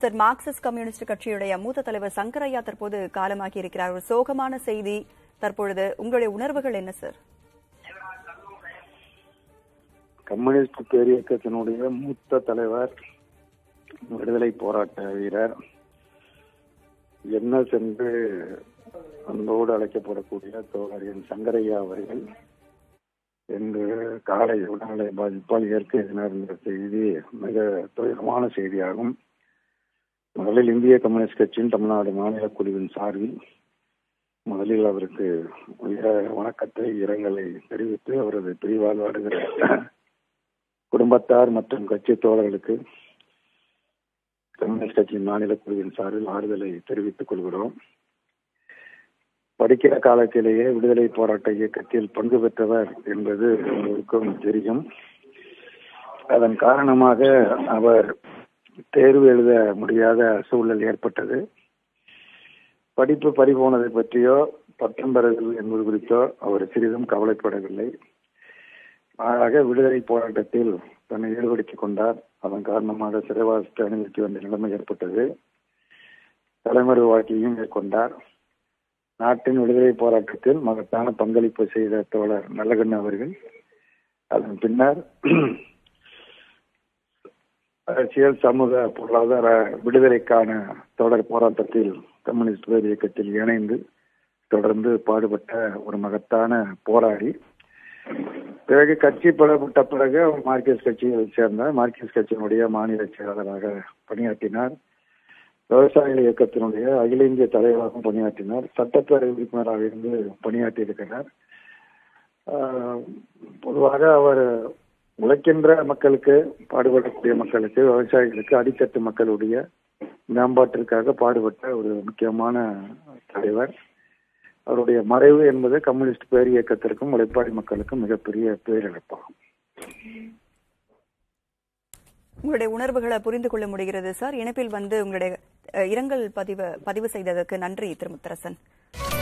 sir Marxist communist கட்சியுடைய மூத்த தலைவர் சங்கரையா தற்போது காலமாகி இருக்கிறார் ஒரு சோகமான செய்தி தற்பொழுது உங்களுடைய உணர்வுகள் என்ன சார் கம்யூனிஸ்ட் பேரியக்கத்தினுடைய மூத்த தலைவர் விடுதலை போராட்ட வீரர் என்ன சென்று அன்போடு அழைக்கப்படக்கூடிய தோழர் என் சங்கரையா அவர்கள் இன்று காலை உடல்நிலை பாதிப்பால் இயற்கை தினர் என்ற செய்தி மிக துயரமான செய்தியாகும் முதலில் இந்திய கம்யூனிஸ்ட் கட்சியின் தமிழ்நாடு மாநில குழுவின் சார்பில் முதலில் அவருக்கு உயர வணக்கத்தை இரங்கலை தெரிவித்து அவரது பிரிவால் வாடுகிற குடும்பத்தார் மற்றும் கட்சி தோழர்களுக்கு கம்யூனிஸ்ட் கட்சியின் மாநில குழுவின் சார்பில் ஆறுதலை தெரிவித்துக் கொள்கிறோம் படிக்கிற காலத்திலேயே விடுதலை போராட்ட இயக்கத்தில் பங்கு பெற்றவர் என்பது உங்களுக்கும் தெரியும் அதன் காரணமாக அவர் தேர்வு எழுத முடியாத சூழல் ஏற்பட்டது படிப்பு பறிபோனதை பற்றியோ பட்டம் பெறுதல் என்பது குறித்தோ அவர் சிறிதும் கவலைப்படவில்லை மாறாக விடுதலை போராட்டத்தில் தன்னை ஈடுபடுத்திக் கொண்டார் அதன் காரணமாக சிறைவாசத்தை அனுமதிக்க வேண்டிய நிலைமை ஏற்பட்டது தலைமறை வாழ்க்கையும் மேற்கொண்டார் நாட்டின் விடுதலை போராட்டத்தில் மகத்தான பங்களிப்பு செய்த தோழர் நல்லகண்ண அவர்கள் அதன் பின்னர் அரசியல் சமூக பொருளாதார விடுதலைக்கான தொடர் போராட்டத்தில் கம்யூனிஸ்ட் பேர் இயக்கத்தில் இணைந்து தொடர்ந்து பாடுபட்ட ஒரு மகத்தான போராடி பிறகு கட்சி பலப்பட்ட பிறகு அவர் மார்க்சிஸ்ட் கட்சியை சேர்ந்தார் மார்க்சிஸ்ட் கட்சியினுடைய மாநில செயலாளராக பணியாற்றினார் விவசாயிகள் இயக்கத்தினுடைய அகில இந்திய தலைவராகவும் பணியாற்றினார் சட்டப்பேரவை உறுப்பினராக இருந்து பணியாற்றி இருக்கிறார் பொதுவாக அவர் உழைக்கின்ற மக்களுக்கு பாடுபடக்கூடிய மக்களுக்கு விவசாயிகளுக்கு அடித்தட்டு மக்களுடைய மேம்பாட்டிற்காக பாடுபட்ட ஒரு முக்கியமான தலைவர் அவருடைய மறைவு என்பது கம்யூனிஸ்ட் பேர் இயக்கத்திற்கும் உழைப்பாளி மக்களுக்கும் மிகப்பெரிய பேரிழப்பாகும் உங்களுடைய உணர்வுகளை புரிந்து கொள்ள முடிகிறது சார் இணைப்பில் வந்து உங்களுடைய இரங்கல் பதிவு பதிவு செய்ததற்கு நன்றி திருமுத்தரசன்